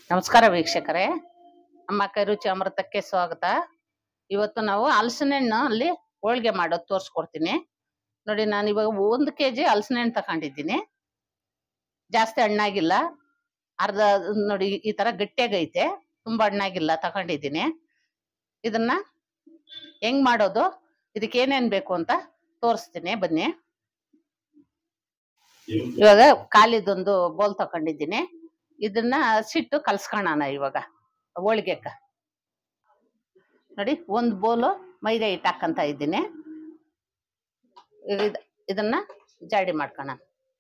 ನಮಸ್ಕಾರ ವೀಕ್ಷಕರೇ ಅಮ್ಮ ಕೈರುಚಿ ಅಮೃತಕ್ಕೆ ಸ್ವಾಗತ ಇವತ್ತು ನಾವು ಹಲಸಿನ ಹಣ್ಣು ಅಲ್ಲಿ ಹೋಳಿಗೆ ಮಾಡೋದು ತೋರಿಸ್ಕೊಡ್ತೀನಿ ನೋಡಿ ನಾನು ಇವಾಗ ಒಂದು ಕೆ ಜಿ ಹಲಸಿನ ಹಣ್ಣು ತಗೊಂಡಿದ್ದೀನಿ ಜಾಸ್ತಿ ಹಣ್ಣಾಗಿಲ್ಲ ಅರ್ಧ ನೋಡಿ ಈ ತರ ಗಟ್ಟಿಯಾಗೈತೆ ತುಂಬಾ ಹಣ್ಣಾಗಿಲ್ಲ ತಗೊಂಡಿದ್ದೀನಿ ಇದನ್ನ ಹೆಂಗ್ ಮಾಡೋದು ಇದಕ್ಕೆ ಏನೇನ್ ಬೇಕು ಅಂತ ತೋರಿಸ್ತೀನಿ ಬನ್ನಿ ಇವಾಗ ಖಾಲಿದೊಂದು ಬೋಲ್ ತಕೊಂಡಿದ್ದೀನಿ ಇದನ್ನ ಹಸಿಟ್ಟು ಕಲ್ಸ್ಕೊಳ್ಳೋಣ ಇವಾಗ ಹೋಳಿಗೆಕ್ಕ ನೋಡಿ ಒಂದ್ ಬೋಲು ಮೈದಾ ಹಿಟ್ಟು ಹಾಕಂತ ಇದ್ದೀನಿ ಈಗ ಇದ್- ಇದನ್ನ ಜಾಡಿ ಮಾಡ್ಕೋಣ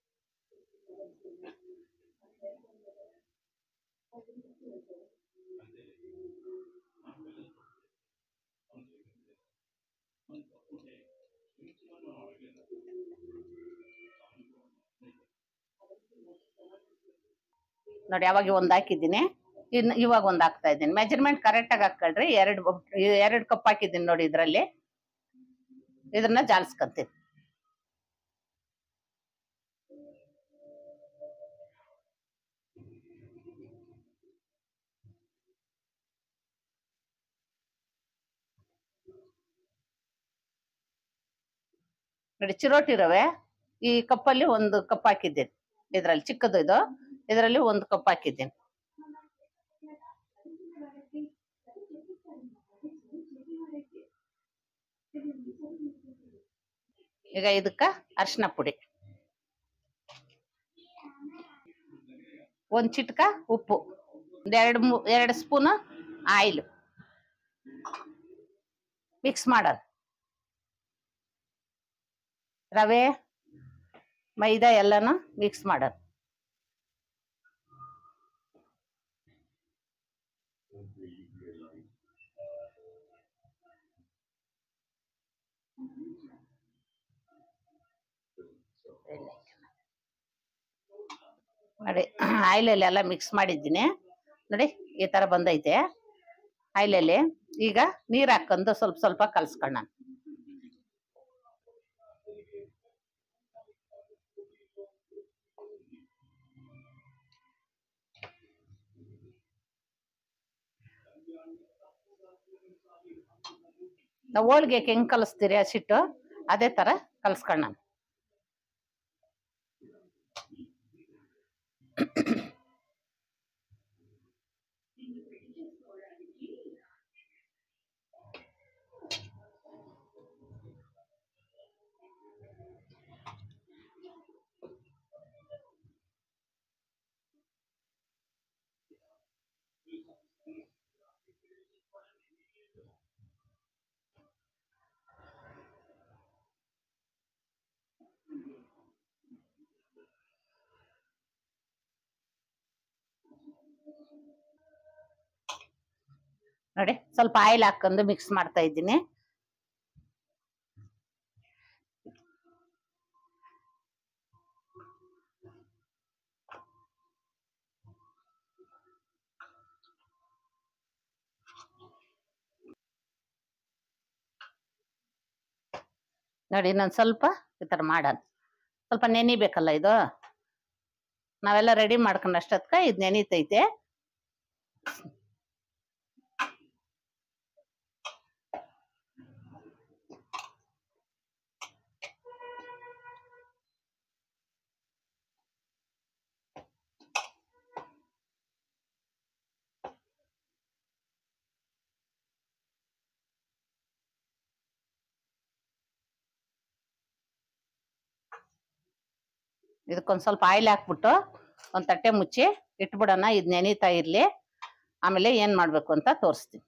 ನೋಡಿ ಅವಾಗ ಒಂದ್ ಹಾಕಿದ್ದೀನಿ ಇನ್ ಇವಾಗ ಒಂದ್ ಹಾಕ್ತಾ ಇದ್ದೀನಿ ಮೆಜರ್ಮೆಂಟ್ ಕರೆಕ್ಟ್ ಆಗಿ ಹಾಕೊಳ್ರಿ ಎರಡ್ ಎರಡ್ ಕಪ್ ಹಾಕಿದ್ದೀನಿ ನೋಡಿ ಇದ್ರಲ್ಲಿ ಇದನ್ನ ಜಾಲಿಸ್ಕೊಂತೀನಿ ನೋಡಿ ಚಿರೋಟಿ ರವೆ ಈ ಕಪ್ಪಲ್ಲಿ ಒಂದು ಕಪ್ ಹಾಕಿದ್ದೀನಿ ಇದ್ರಲ್ಲಿ ಚಿಕ್ಕದು ಇದು ಇದರಲ್ಲಿ ಒಂದು ಕಪ್ ಹಾಕಿದ್ದೀನಿ ಈಗ ಇದಕ್ಕ ಅರಿಶಿನ ಪುಡಿ ಒಂದ್ ಚಿಟ್ಕ ಉಪ್ಪು ಒಂದ್ ಎರಡು ಮೂ ಎರಡು ಸ್ಪೂನ್ ಆಯಿಲ್ ಮಿಕ್ಸ್ ಮಾಡೋದು ರವೆ ಮೈದಾ ಎಲ್ಲಾನು ಮಿಕ್ಸ್ ಮಾಡೋದು ನೋಡಿ ಆಯಿಲಲ್ಲಿ ಎಲ್ಲ ಮಿಕ್ಸ್ ಮಾಡಿದ್ದೀನಿ ನೋಡಿ ಈ ತರ ಬಂದೈತೆ ಆಯಿಲಲ್ಲಿ ಈಗ ನೀರ್ ಹಾಕೊಂಡು ಸ್ವಲ್ಪ ಸ್ವಲ್ಪ ಕಲ್ಸ್ಕೊಳ್ಳೋಣ ನಾವು ಹೋಳಿಗೆ ಹೆಂಗ್ ಕಲಿಸ್ತೀರಿ ಹಸಿಟ್ಟು ಅದೇ ತರ ಕಲ್ಸ್ಕೊಳ್ಳೋಣ ನೋಡಿ ಸ್ವಲ್ಪ ಆಯಿಲ್ ಹಾಕೊಂಡು ಮಿಕ್ಸ್ ಮಾಡ್ತಾ ಇದ್ದೀನಿ ನೋಡಿ ಇನ್ನೊಂದು ಸ್ವಲ್ಪ ಈ ಥರ ಮಾಡೋಣ ಸ್ವಲ್ಪ ನೆನಿಬೇಕಲ್ಲ ಇದು ನಾವೆಲ್ಲ ರೆಡಿ ಮಾಡ್ಕೊಂಡು ಅಷ್ಟೊತ್ಕ ಇದು ನೆನೀತೈತೆ ಇದಕ್ಕೊಂದ್ ಸ್ವಲ್ಪ ಆಯಿಲ್ ಹಾಕ್ಬಿಟ್ಟು ಒಂದ್ ತಟ್ಟೆ ಮುಚ್ಚಿ ಇಟ್ಬಿಡೋಣ ಇದು ನೆನೀತಾ ಇರ್ಲಿ ಆಮೇಲೆ ಏನ್ ಮಾಡ್ಬೇಕು ಅಂತ ತೋರಿಸ್ತೀನಿ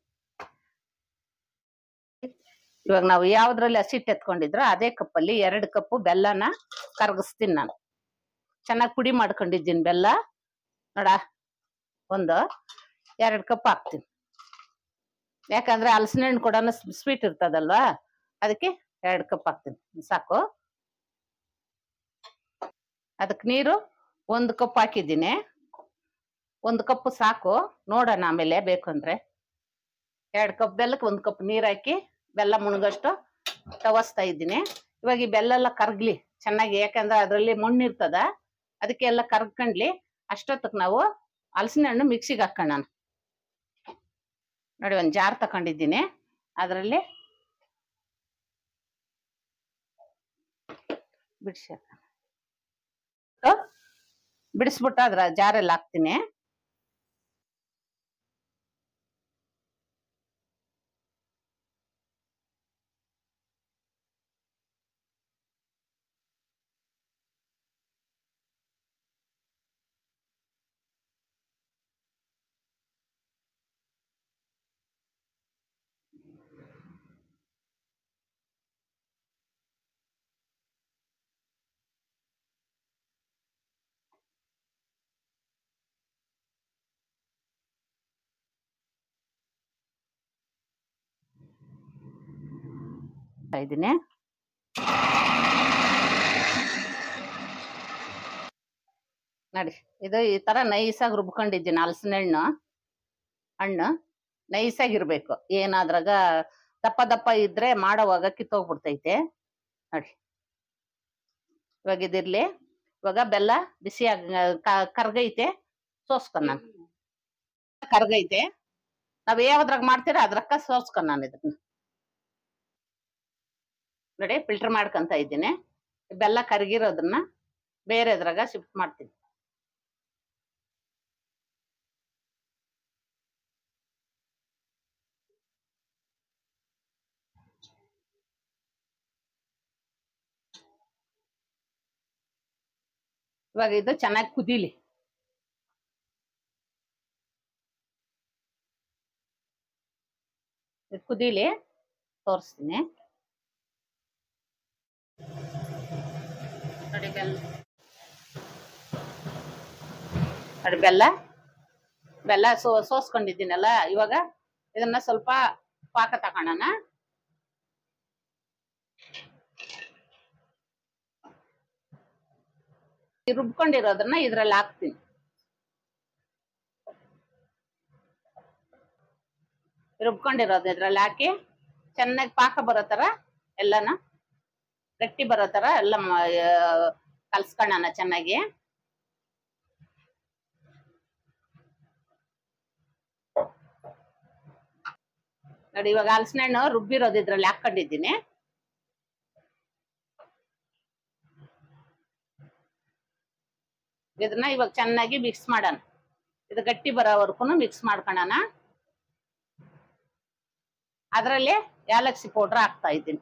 ಇವಾಗ ನಾವು ಯಾವ್ದ್ರಲ್ಲಿ ಹಸಿಟ್ಟು ಎತ್ಕೊಂಡಿದ್ರೋ ಅದೇ ಕಪ್ಪಲ್ಲಿ ಎರಡು ಕಪ್ಪು ಬೆಲ್ಲನ ಕರಗಿಸ್ತೀನಿ ನಾನು ಚೆನ್ನಾಗಿ ಪುಡಿ ಮಾಡ್ಕೊಂಡಿದ್ದೀನಿ ಬೆಲ್ಲ ನೋಡ ಒಂದು ಎರಡು ಕಪ್ ಹಾಕ್ತೀನಿ ಯಾಕಂದ್ರೆ ಹಲಸಿನ ಹಣ್ಣು ಕೂಡ ಸ್ವೀಟ್ ಇರ್ತದಲ್ವಾ ಅದಕ್ಕೆ ಎರಡು ಕಪ್ ಹಾಕ್ತೀನಿ ಸಾಕು ಅದಕ್ಕೆ ನೀರು ಒಂದು ಕಪ್ ಹಾಕಿದ್ದೀನಿ ಒಂದು ಕಪ್ ಸಾಕು ನೋಡೋಣ ಆಮೇಲೆ ಬೇಕು ಅಂದ್ರೆ ಎರಡು ಕಪ್ ಬೆಲ್ಲಕ್ಕೆ ಒಂದು ಕಪ್ ನೀರು ಹಾಕಿ ಬೆಲ್ಲ ಮುಣಗಷ್ಟು ತವಸ್ತಾ ಇದ್ದೀನಿ ಇವಾಗ ಈ ಬೆಲ್ಲ ಎಲ್ಲ ಕರ್ಗ್ಲಿ ಚೆನ್ನಾಗಿ ಯಾಕಂದ್ರೆ ಅದರಲ್ಲಿ ಮಣ್ಣು ಇರ್ತದ ಅದಕ್ಕೆ ಎಲ್ಲ ಕರ್ಗ್ಕೊಂಡ್ಲಿ ಅಷ್ಟೊತ್ತಕ್ಕೆ ನಾವು ಹಲಸಿನ ಹಣ್ಣು ಮಿಕ್ಸಿಗೆ ಹಾಕೋಣ ನೋಡಿ ಒಂದು ಜಾರ್ ತಗೊಂಡಿದ್ದೀನಿ ಅದರಲ್ಲಿ ಬಿಡಿಸಿ ಬಿಡಿಸ್ಬಿಟ್ಟು ಅದ್ರ ಜಾರಲ್ಲಿ ಹಾಕ್ತೀನಿ ಇದ್ದೀನಿ ನೋಡಿ ಇದು ಈ ತರ ನೈಸಾಗಿ ರುಬ್ಕೊಂಡಿದ್ದೀನಿ ಹಲಸಿನ ಹಣ್ಣು ಹಣ್ಣು ನೈಸಾಗಿರ್ಬೇಕು ಏನಾದ್ರಾಗ ದಪ್ಪ ದಪ್ಪ ಇದ್ರೆ ಮಾಡೋವಾಗ ಕಿತ್ತೋಗ್ಬಿಡ್ತೈತೆ ನೋಡಿ ಇವಾಗ ಇದಿರ್ಲಿ ಇವಾಗ ಬೆಲ್ಲ ಬಿಸಿ ಕರ್ಗೈತೆ ಸೋಸ್ಕೊಂಡ್ ನಾನು ಕರ್ಗೈತೆ ನಾವ್ ಯಾವ್ದ್ರಾಗ ಮಾಡ್ತೀರಾ ಅದ್ರಕ್ಕ ಸೋಸ್ಕೊಂಡ್ ನಾನು ಇದನ್ನ ನೋಡಿ ಫಿಲ್ಟರ್ ಮಾಡ್ಕೊಂತ ಇದ್ದೀನಿ ಬೆಲ್ಲ ಕರಗಿರೋದನ್ನ ಬೇರೆದ್ರಾಗ ಶಿಫ್ಟ್ ಮಾಡ್ತೀನಿ ಇವಾಗ ಇದು ಚೆನ್ನಾಗಿ ಕುದೀಲಿ ಇದು ಕುದೀಲಿ ತೋರಿಸ್ತೀನಿ ನೋಡಿ ಬೆಲ್ಲ ನೋಡಿ ಬೆಲ್ಲ ಬೆಲ್ಲ ಸೋ ಸೋಸ್ಕೊಂಡಿದ್ದೀನಲ್ಲ ಇವಾಗ ಇದನ್ನ ಸ್ವಲ್ಪ ಪಾಕ ತಗೋಣ ರುಬ್ಕೊಂಡಿರೋದನ್ನ ಇದ್ರಲ್ಲಿ ಹಾಕ್ತೀನಿ ರುಬ್ಕೊಂಡಿರೋದು ಇದ್ರಲ್ಲಿ ಹಾಕಿ ಚೆನ್ನಾಗಿ ಪಾಕ ಬರೋ ತರ ಎಲ್ಲಾನ ಗಟ್ಟಿ ಬರೋ ತರ ಎಲ್ಲ ಕಲ್ಸ್ಕೊಳ್ಳೋಣ ಚೆನ್ನಾಗಿ ನೋಡಿ ಇವಾಗ ಹಲಸಿನ ಹಣ್ಣು ರುಬ್ಬಿರೋದು ಇದ್ರಲ್ಲಿ ಹಾಕೊಂಡಿದ್ದೀನಿ ಇದನ್ನ ಇವಾಗ ಚೆನ್ನಾಗಿ ಮಿಕ್ಸ್ ಮಾಡೋಣ ಇದು ಗಟ್ಟಿ ಬರೋವರೆಗೂ ಮಿಕ್ಸ್ ಮಾಡ್ಕೊಳ್ಳೋಣ ಅದರಲ್ಲಿ ಯಾಲಕ್ಸಿ ಪೌಡ್ರ್ ಹಾಕ್ತಾ ಇದ್ದೀನಿ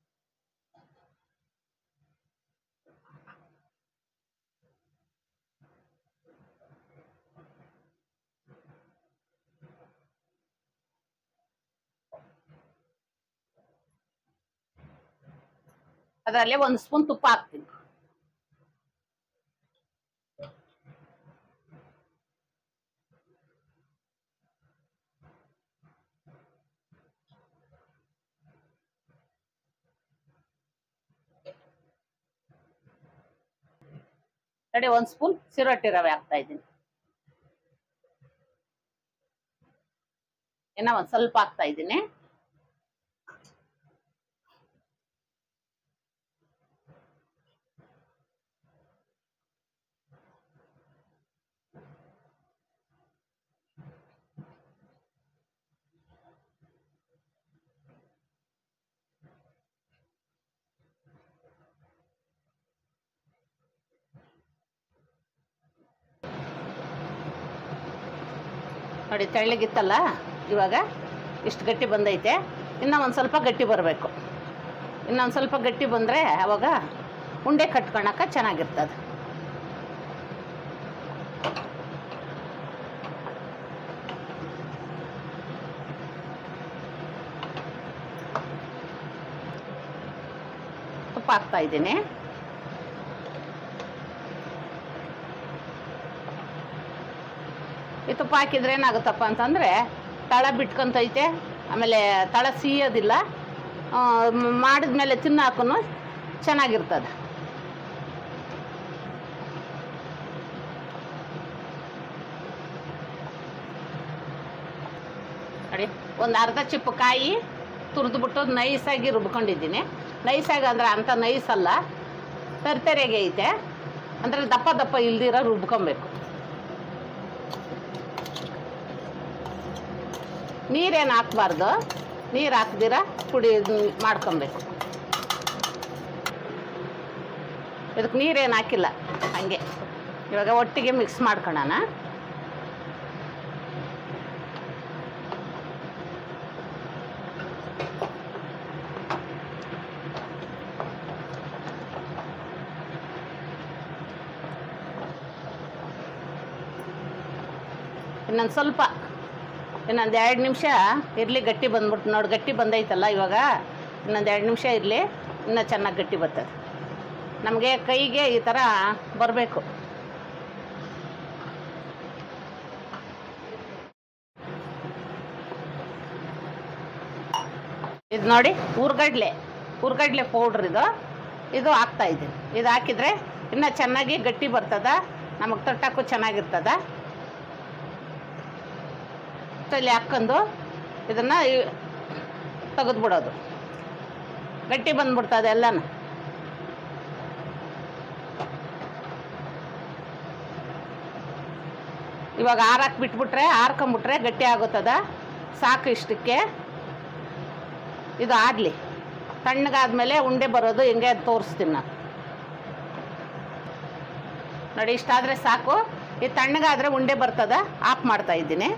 ಅದರಲ್ಲೇ ಒಂದು ಸ್ಪೂನ್ ತುಪ್ಪ ಹಾಕ್ತೀನಿ ನೋಡಿ ಒಂದ್ ಸ್ಪೂನ್ ಸಿರೊಟ್ಟಿ ರವೆ ಹಾಕ್ತಾ ಇದ್ದೀನಿ ಇನ್ನ ಒಂದ್ ಸ್ವಲ್ಪ ಹಾಕ್ತಾ ಇದ್ದೀನಿ ನೋಡಿ ತೆಳ್ಳಗಿತ್ತಲ್ಲ ಇವಾಗ ಇಷ್ಟು ಗಟ್ಟಿ ಬಂದೈತೆ ಇನ್ನು ಒಂದು ಸ್ವಲ್ಪ ಗಟ್ಟಿ ಬರಬೇಕು ಇನ್ನೊಂದು ಸ್ವಲ್ಪ ಗಟ್ಟಿ ಬಂದರೆ ಅವಾಗ ಉಂಡೆ ಕಟ್ಕೊಳಕ್ಕೆ ಚೆನ್ನಾಗಿರ್ತದೆ ತುಪ್ಪ ಹಾಕ್ತಾ ಇದ್ದೀನಿ ಈ ತುಪ್ಪ ಹಾಕಿದ್ರೆ ಏನಾಗುತ್ತಪ್ಪ ಅಂತಂದರೆ ತಳ ಬಿಟ್ಕೊಂತೈತೆ ಆಮೇಲೆ ತಳ ಸೀಯೋದಿಲ್ಲ ಆ, ಮ್- ಮಾಡಿದ್ಮೇಲೆ ತಿನ್ನಾಕೂ ಚೆನ್ನಾಗಿರ್ತದೆ ನೋಡಿ ಒಂದು ಅರ್ಧ ಚಿಪ್ಪು ಕಾಯಿ ತುರಿದ್ಬಿಟ್ಟು ನೈಸಾಗಿ ರುಬ್ಕೊಂಡಿದ್ದೀನಿ ನೈಸಾಗಿ ಅಂದ್ರೆ ಅಂಥ ನೈಸ್ ಅಲ್ಲ ತರ್ತರೆಗೆ ಐತೆ ಅಂದರೆ ದಪ್ಪ ದಪ್ಪ ಇಲ್ದಿರ ರುಬ್ಕೊಬೇಕು ನೀರೇನು ಹಾಕ್ಬಾರ್ದು ನೀರು ಹಾಕ್ದಿರ ಪುಡಿ ಮಾಡ್ಕೊಬೇಕು ಇದಕ್ಕೆ ನೀರೇನು ಹಾಕಿಲ್ಲ ಹಂಗೆ ಇವಾಗ ಒಟ್ಟಿಗೆ ಮಿಕ್ಸ್ ಮಾಡ್ಕೊಳ್ಳೋಣ ಇನ್ನೊಂದು ಸ್ವಲ್ಪ ಇನ್ನೊಂದು ಎರಡು ನಿಮಿಷ ಇರಲಿ ಗಟ್ಟಿ ಬಂದ್ಬಿಟ್ಟು ನೋಡಿ ಗಟ್ಟಿ ಬಂದೈತಲ್ಲ ಇವಾಗ ಇನ್ನೊಂದು ಎರಡು ನಿಮಿಷ ಇರಲಿ ಇನ್ನೂ ಚೆನ್ನಾಗಿ ಗಟ್ಟಿ ಬರ್ತದೆ ನಮಗೆ ಕೈಗೆ ಈ ಥರ ಬರಬೇಕು ಇದು ನೋಡಿ ಊರ್ಗಡ್ಲೆ ಊರ್ಗಡ್ಲೆ ಪೌಡ್ರ್ ಇದು ಇದು ಹಾಕ್ತಾ ಇದ್ದೀನಿ ಇದು ಹಾಕಿದರೆ ಇನ್ನೂ ಚೆನ್ನಾಗಿ ಗಟ್ಟಿ ಬರ್ತದ ನಮಗೆ ತೊಟ್ಟಕ್ಕೂ ಚೆನ್ನಾಗಿರ್ತದ ಅಷ್ಟರಲ್ಲಿ ಹಾಕ್ಕೊಂಡು ಇದನ್ನು ತೆಗೆದ್ಬಿಡೋದು ಗಟ್ಟಿ ಬಂದ್ಬಿಡ್ತದೆ ಎಲ್ಲನೂ ಇವಾಗ ಆರಕ್ಕೆ ಬಿಟ್ಬಿಟ್ರೆ ಆರ್ಕೊಂಬಿಟ್ರೆ ಗಟ್ಟಿ ಆಗುತ್ತದ ಸಾಕು ಇಷ್ಟಕ್ಕೆ ಇದು ಆಡಲಿ ತಣ್ಣಗಾದ್ಮೇಲೆ ಉಂಡೆ ಬರೋದು ಹೆಂಗೆ ಅಂತ ತೋರಿಸ್ತೀನಿ ನಾನು ನೋಡಿ ಇಷ್ಟಾದರೆ ಸಾಕು ಇದು ತಣ್ಣಗಾದರೆ ಉಂಡೆ ಬರ್ತದ ಆಫ್ ಮಾಡ್ತಾ ಇದ್ದೀನಿ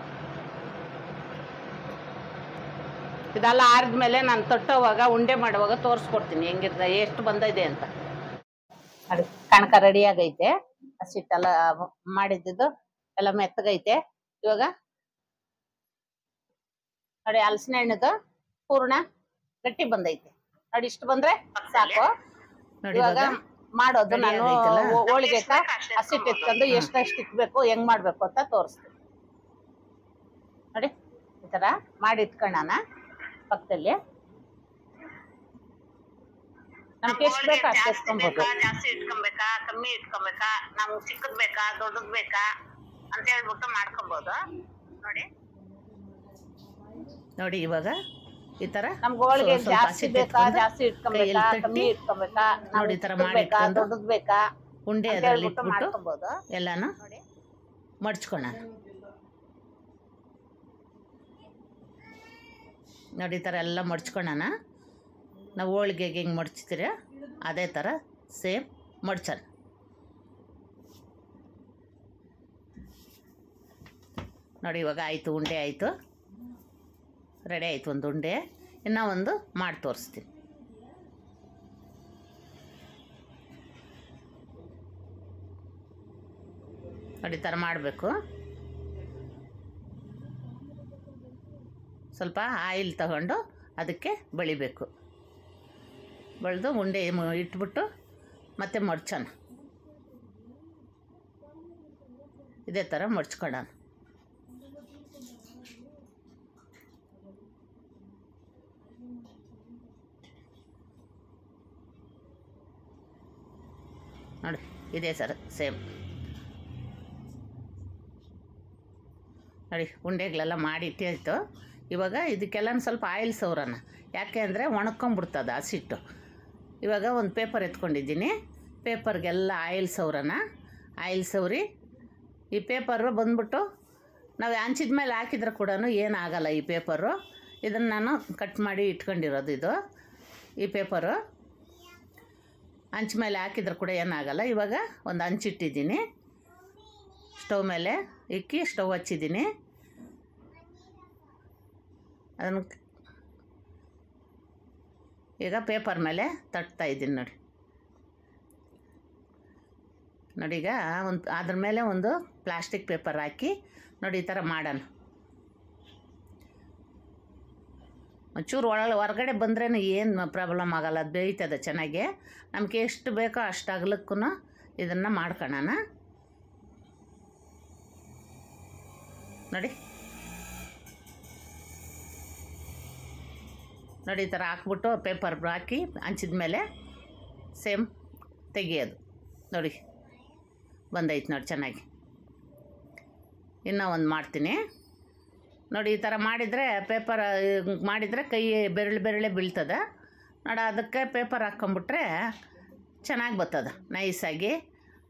ಇದೆಲ್ಲ ಆರಿದ್ಮೇಲೆ ನಾನು ತೊಟ್ಟೋವಾಗ ಉಂಡೆ ಮಾಡುವಾಗ ತೋರಿಸ್ಕೊಡ್ತೀನಿ ಹೆಂಗಿರ್ತದೆ ಎಷ್ಟು ಬಂದಿದೆ ಅಂತ ನೋಡಿ ಕಣಕ ರೆಡಿ ಆಗೈತೆ ಹಸಿಟ್ಟೆಲ್ಲ ಮಾಡಿದ್ದು ಎಲ್ಲ ಮೆತ್ತಗೈತೆ ಇವಾಗ ನೋಡಿ ಹಲಸಿನ ಹಣ್ಣದು ಪೂರ್ಣ ಗಟ್ಟಿ ಬಂದೈತೆ ನೋಡಿ ಇಷ್ಟು ಬಂದ್ರೆ ಸಾಕು ನೋಡಿ ಇವಾಗ ಇವಾಗ ಮಾಡೋದು ready ನಾನು ಆಗೈತಲ್ಲ? ಹೋ- ಹೋಳಿಗೆಕ ಹಸಿಟ್ಟು ಎತ್ಕೊಂಡು ಎಷ್ಟೆಷ್ಟು ಇಕ್ಬೇಕು ಹೆಂಗ್ ಮಾಡ್ಬೇಕು ಅಂತ ತೋರಿಸ್ತೀನಿ ನೋಡಿ ಈ ತರ ಮಾಡಿ ಇಟ್ಕೊಳ್ಳೋಣ ಪಕ್ಕದಲ್ಲಿ ನಮ್ಗೆ ಎಷ್ಟು ಬೇಕು ಅಷ್ಟು ಎತ್ಕೊಬೋದು ಜಾಸ್ತಿ ಇಟ್ಕೊಬೇಕಾ ಕಮ್ಮಿ ಇಟ್ಕೊಬೇಕಾ ನಮ್ಗೆ ಚಿಕ್ಕದ್ ಬೇಕಾ ದೊಡ್ಡದ್ ಬೇಕಾ ಅಂತ ಹೇಳ್ಬಿಟ್ಟು ಮಾಡ್ಕೊಬೋದು ನೋಡಿ ನೋಡಿ ಇವಾಗ ಈ ತರ ನಮ್ಗೆ ಹೋಳಿಗೆ ಸ್ವಲ್ಪ ಜಾಸ್ತಿ ಹಸಿಟ್ಟು ಬೇಕಾ ಎತ್ಕೊಂಡು ಜಾಸ್ತಿ ಇಟ್ಕೊಬೇಕಾ ಕೈಯಲ್ಲಿ ತಟ್ಟಿ ಕಮ್ಮಿ ಇಟ್ಕೊಬೇಕಾ ನೋಡಿ ಈ ತರ ನಮ್ಗೆ ಮಾಡಿ ಬೇಕಾ ಇಟ್ಕೊಂಡು ದೊಡ್ಡದ್ ಬೇಕಾ ಉಂಡೆ ಅಂತ ಅದರಲ್ಲಿ ಹೇಳ್ಬಿಟ್ಟು ಇಟ್ಬಿಟ್ಟು ಮಾಡ್ಕೊಬೋದು ಎಲ್ಲಾನು ನೋಡಿ ಮಡ್ಚ್ಕೊಳ್ಳೋಣ ನೋಡಿ ಈ ಥರ ಎಲ್ಲ ಮಡ್ಚ್ಕೊಳ್ಳೋಣ ನಾವು ಹೋಳಿಗೆಗೆ ಹೆಂಗೆ ಮಡ್ಚ್ತೀರ ಅದೇ ಥರ ಸೇಮ್ ಮಡ್ಚೋಣ ನೋಡಿ ಇವಾಗ ಆಯಿತು ಉಂಡೆ ಆಯಿತು ರೆಡಿ ಆಯಿತು ಒಂದು ಉಂಡೆ ಇನ್ನು ಒಂದು ಮಾಡಿ ತೋರಿಸ್ತೀನಿ ನೋಡಿ ಈ ಥರ ಮಾಡಬೇಕು ಸ್ವಲ್ಪ ಆಯಿಲ್ ತಗೊಂಡು ಅದಕ್ಕೆ ಬಳಿಬೇಕು ಬಳ್ದು ಉಂಡೆ ಮ- ಇಟ್ಬಿಟ್ಟು ಮತ್ತೆ ಮಡ್ಚೋಣ ಇದೇ ಥರ ಮಡ್ಚ್ಕೊಳ್ಳೋಣ ನೋಡಿ ಇದೇ ಸರ್ ಸೇಮ್ ನೋಡಿ ಉಂಡೆಗಳೆಲ್ಲ ಮಾಡಿ ಇಟ್ಟಿತ್ತು ಇವಾಗ ಇದಕ್ಕೆಲ್ಲ ಸ್ವಲ್ಪ ಆಯಿಲ್ ಸೌರಣ ಯಾಕೆ ಅಂದರೆ ಒಣಕೊಂಬಿಡ್ತದೆ ಹಸಿಟ್ಟು ಇವಾಗ ಒಂದು ಪೇಪರ್ ಎತ್ಕೊಂಡಿದ್ದೀನಿ ಪೇಪರ್ಗೆಲ್ಲ ಆಯಿಲ್ ಸೌರಣ ಆಯಿಲ್ ಸೌರಿ ಈ ಪೇಪರು ಬಂದ್ಬಿಟ್ಟು ನಾವು ಹಂಚಿದ ಮೇಲೆ ಹಾಕಿದ್ರೆ ಕೂಡ ಏನಾಗಲ್ಲ ಈ ಪೇಪರು ಇದನ್ನು ನಾನು ಕಟ್ ಮಾಡಿ ಇಟ್ಕೊಂಡಿರೋದು ಇದು ಈ ಪೇಪರು ಹಂಚ್ ಮೇಲೆ ಹಾಕಿದ್ರೆ ಕೂಡ ಏನಾಗಲ್ಲ ಇವಾಗ ಒಂದು ಹಂಚಿಟ್ಟಿದ್ದೀನಿ ಸ್ಟವ್ ಮೇಲೆ ಇಕ್ಕಿ ಸ್ಟವ್ ಹಚ್ಚಿದ್ದೀನಿ ಅದನ್ನು ಈಗ ಪೇಪರ್ ಮೇಲೆ ತಟ್ತಾ ಇದ್ದೀನಿ ನೋಡಿ ನೋಡಿ ಈಗ ಒಂದು ಅದ್ರ ಮೇಲೆ ಒಂದು ಪ್ಲಾಸ್ಟಿಕ್ ಪೇಪರ್ ಹಾಕಿ ನೋಡಿ ಈ ಥರ ಮಾಡೋಣ ಒಂಚೂರು ಒಳಗೆ ಹೊರಗಡೆ ಬಂದ್ರೇ ಏನು ಪ್ರಾಬ್ಲಮ್ ಆಗಲ್ಲ ಅದು ಬೇಯ್ತದೆ ಚೆನ್ನಾಗಿ ನಮಗೆ ಎಷ್ಟು ಬೇಕೋ ಅಷ್ಟು ಅಗಲಕ್ಕೂ ಇದನ್ನು ಮಾಡ್ಕೊಳ್ಳೋಣ ನೋಡಿ ನೋಡಿ ಈ ಥರ ಹಾಕ್ಬಿಟ್ಟು ಪೇಪರ್ ಹಾಕಿ ಹಂಚಿದ ಮೇಲೆ ಸೇಮ್ ತೆಗಿಯೋದು ನೋಡಿ ಬಂದೈತೆ ನೋಡಿ ಚೆನ್ನಾಗಿ ಇನ್ನೂ ಒಂದು ಮಾಡ್ತೀನಿ ನೋಡಿ ಈ ಥರ ಮಾಡಿದರೆ ಪೇಪರ್ ಮಾಡಿದರೆ ಕೈ ಬೆರಳು ಬೆರಳೆ ಬೀಳ್ತದೆ ನೋಡಿ ಅದಕ್ಕೆ ಪೇಪರ್ ಹಾಕ್ಕೊಂಬಿಟ್ರೆ ಚೆನ್ನಾಗಿ ಬರ್ತದೆ ನೈಸಾಗಿ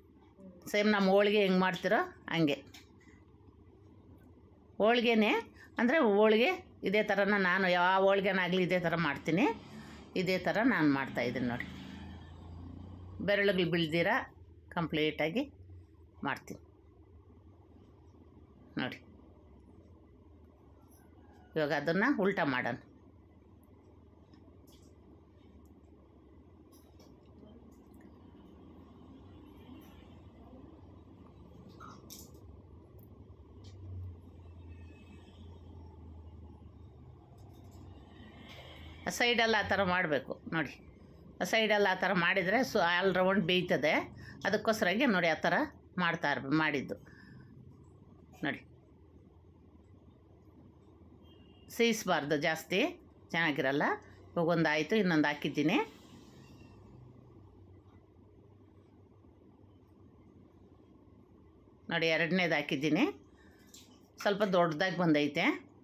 ಸೇಮ್ ನಮ್ಮ ಹೋಳಿಗೆ ಹೆಂಗೆ ಮಾಡ್ತಿರೋ ಹಂಗೆ ಹೋಳಿಗೆನೇ ಅಂದರೆ ಹೋಳಿಗೆ ಇದೇ ಥರನ ನಾನು ಯಾವ ಹೋಳ್ಗೆನಾಗಲಿ ಇದೇ ಥರ ಮಾಡ್ತೀನಿ ಇದೇ ಥರ ನಾನು ಮಾಡ್ತಾಯಿದ್ದೀನಿ ನೋಡಿ ಬೆರಳುಗಳು ಬೀಳ್ದಿರ ಕಂಪ್ಲೀಟಾಗಿ ಮಾಡ್ತೀನಿ ನೋಡಿ ಇವಾಗ ಅದನ್ನು ಉಲ್ಟಾ ಮಾಡೋಣ ಸೈಡಲ್ಲಿ ಆ ಥರ ಮಾಡಬೇಕು ನೋಡಿ ಸೈಡಲ್ಲಿ ಆ ಥರ ಮಾಡಿದರೆ ಸೊ ಆಲ್ ರೌಂಡ್ ಬೇಯ್ತದೆ ಅದಕ್ಕೋಸ್ಕರಾಗಿ ನೋಡಿ ಆ ಥರ ಮಾಡ್ತಾ ಇರ್ಬೇಕು ಮಾಡಿದ್ದು ನೋಡಿ ಸೇಯಿಸಬಾರ್ದು ಜಾಸ್ತಿ ಚೆನ್ನಾಗಿರಲ್ಲ ಇವಾಗ ಒಂದು ಆಯಿತು ಇನ್ನೊಂದು ಹಾಕಿದ್ದೀನಿ ನೋಡಿ ಎರಡನೇದು ಹಾಕಿದ್ದೀನಿ ಸ್ವಲ್ಪ ದೊಡ್ಡದಾಗಿ ಬಂದೈತೆ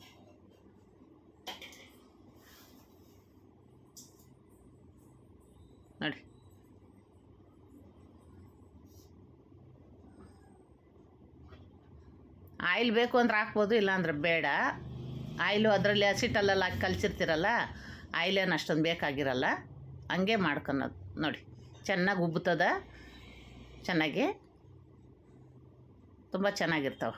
ನೋಡಿ ಆಯಿಲ್ ಬೇಕು ಅಂದ್ರೆ ಹಾಕ್ಬೋದು ಇಲ್ಲಾಂದ್ರೆ ಬೇಡ ಆಯಿಲು ಅದರಲ್ಲಿ ಹಸಿಟ್ಟಲ್ಲೆಲ್ಲ ಹಾಕಿ ಕಲ್ಸಿರ್ತೀರಲ್ಲ ಆಯಿಲೇನು ಅಷ್ಟೊಂದು ಬೇಕಾಗಿರಲ್ಲ ಹಂಗೆ ಮಾಡ್ಕೊಳೋದು ನೋಡಿ ಚೆನ್ನಾಗಿ ಉಬ್ಬುತ್ತದ ಚೆನ್ನಾಗಿ ತುಂಬ ಚೆನ್ನಾಗಿರ್ತಾವೆ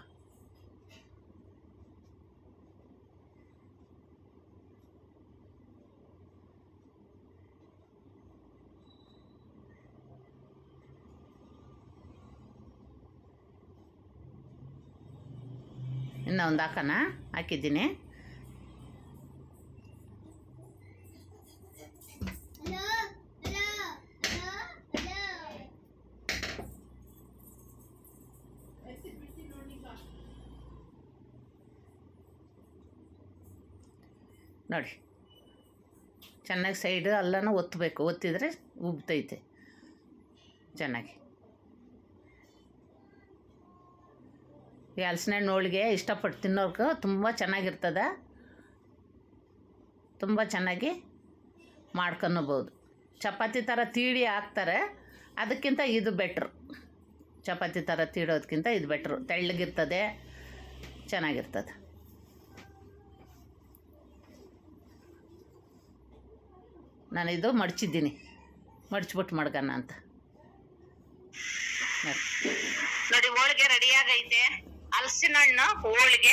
ಇನ್ನು ಒಂದು ಹಾಕೋಣ ಹಾಕಿದ್ದೀನಿ ನೋಡಿ ಚೆನ್ನಾಗಿ ಸೈಡು ಅಲ್ಲನೂ ಒತ್ತಬೇಕು ಒತ್ತಿದರೆ ಉಬ್ತೈತೆ ಚೆನ್ನಾಗಿ ಈ ಹಲಸಿನ ಹಣ್ಣು ಹೋಳಿಗೆ ಇಷ್ಟಪಟ್ಟು ತಿನ್ನೋರ್ಗೆ ತುಂಬ ಚೆನ್ನಾಗಿರ್ತದೆ ತುಂಬ ಚೆನ್ನಾಗಿ ಮಾಡ್ಕೊಳ್ಬೋದು ಚಪಾತಿ ಥರ ತೀಡಿ ಹಾಕ್ತಾರೆ ಅದಕ್ಕಿಂತ ಇದು ಬೆಟ್ರು ಚಪಾತಿ ಥರ ತೀಡೋದಕ್ಕಿಂತ ಇದು ಬೆಟ್ರು ತೆಳ್ಳಗಿರ್ತದೆ ಚೆನ್ನಾಗಿರ್ತದೆ ನಾನಿದು ಮಡ್ಚಿದ್ದೀನಿ ಮಡ್ಚ್ಬಿಟ್ಟು ಮಡ್ಗಣ ಅಂತ ನೋಡಿ. ನೋಡಿ ಹೋಳಿಗೆ ರೆಡಿ ಆಗೈತೆ ಹಲಸಿನ ಹಣ್ಣು ಹೋಳಿಗೆ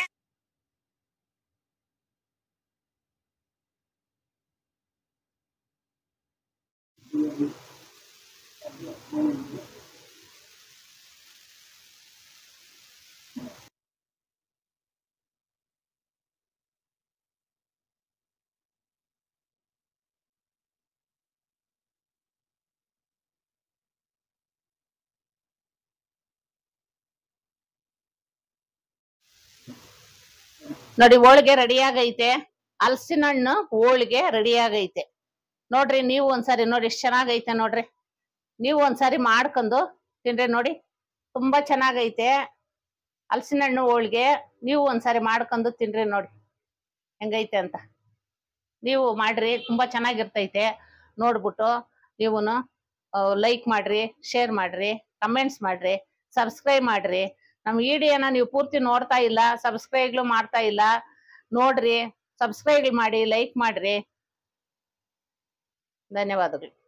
ನೋಡಿ ಹೋಳಿಗೆ ರೆಡಿ ಆಗೈತೆ ಹಲಸಿನ ಹಣ್ಣು ಹೋಳಿಗೆ ರೆಡಿ ಆಗೈತೆ ನೋಡ್ರಿ ನೀವು ಒಂದ್ಸರಿ ನೋಡಿ ಎಷ್ಟು ಚೆನ್ನಾಗೈತೆ ನೋಡ್ರಿ ನೀವು ಒಂದ್ಸರಿ ಮಾಡ್ಕೊಂಡು ತಿನ್ರಿ ನೋಡಿ ತುಂಬಾ ಚೆನ್ನಾಗೈತೆ ಹಲಸಿನ ಹಣ್ಣು ಹೋಳಿಗೆ ನೀವು ಒಂದ್ಸರಿ ಮಾಡ್ಕೊಂಡು ತಿನ್ರಿ ನೋಡಿ ಹೆಂಗೈತೆ ಅಂತ ನೀವು ಮಾಡ್ರಿ ತುಂಬಾ ಚೆನ್ನಾಗಿರ್ತೈತೆ ನೋಡ್ಬಿಟ್ಟು ನೀವು ಲೈಕ್ ಮಾಡ್ರಿ ಶೇರ್ ಮಾಡ್ರಿ ಕಮೆಂಟ್ಸ್ ಮಾಡ್ರಿ ಸಬ್ಸ್ಕ್ರೈಬ್ ಮಾಡ್ರಿ ನಮ್ಮ ವಿಡಿಯೋನ ನೀವು ಪೂರ್ತಿ ನೋಡ್ತಾ ಇಲ್ಲ ಸಬ್ಸ್ಕ್ರೈಬ್ಲು ಮಾಡ್ತಾ ಇಲ್ಲ ನೋಡ್ರಿ ಸಬ್ಸ್ಕ್ರೈಬ್ ಮಾಡಿ ಲೈಕ್ ಮಾಡ್ರಿ ಧನ್ಯವಾದಗಳು